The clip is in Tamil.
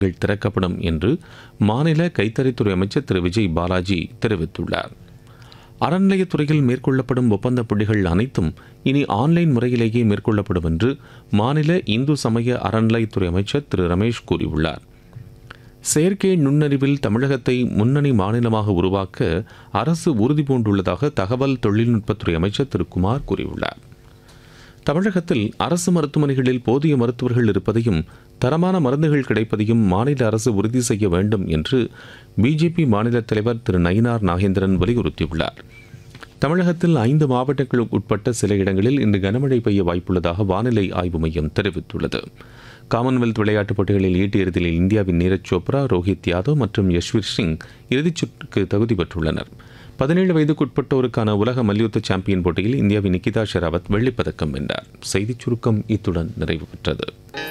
திறக்கப்படும் என்று மாநில கைத்தறித்துறை அமைச்சர் திரு விஜய் பாலாஜி தெரிவித்துள்ளார் அறநிலையத்துறையில் மேற்கொள்ளப்படும் ஒப்பந்த புள்ளிகள் அனைத்தும் இனி ஆன்லைன் முறையிலேயே மேற்கொள்ளப்படும் என்று மாநில இந்து சமய அறநிலையத்துறை அமைச்சர் திரு ரமேஷ் கூறியுள்ளார் செயற்கை நுண்ணறிவில் தமிழகத்தை முன்னணி மாநிலமாக உருவாக்க அரசு உறுதி பூண்டுள்ளதாக தகவல் தொழில்நுட்பத்துறை அமைச்சர் திரு குமார் கூறியுள்ளார் தமிழகத்தில் அரசு மருத்துவமனைகளில் போதிய மருத்துவர்கள் இருப்பதையும் தரமான மருந்துகள் கிடைப்பதையும் மாநில அரசு உறுதி செய்ய வேண்டும் என்று பிஜேபி மாநில தலைவர் திரு நயினார் நாகேந்திரன் வலியுறுத்தியுள்ளார் தமிழகத்தில் ஐந்து மாவட்டங்களுக்கு உட்பட்ட சில இடங்களில் இன்று கனமழை பெய்ய வாய்ப்புள்ளதாக வானிலை ஆய்வு மையம் தெரிவித்துள்ளது காமன்வெல்த் விளையாட்டுப் போட்டிகளில் ஈட்டு இறுதியில் இந்தியாவின் நீரஜ் சோப்ரா ரோஹித் யாதவ் மற்றும் யஷ்வீர் சிங் இறுதிச் சுற்றுக்கு தகுதி பெற்றுள்ளனர் பதினேழு வயதுக்குட்பட்டோருக்கான உலக மல்யுத்த சாம்பியன் போட்டியில் இந்தியாவின் நிகிதா ஷெராவத் வெள்ளிப் பதக்கம் வென்றார் செய்திச் சுருக்கம் இத்துடன் நிறைவு பெற்றது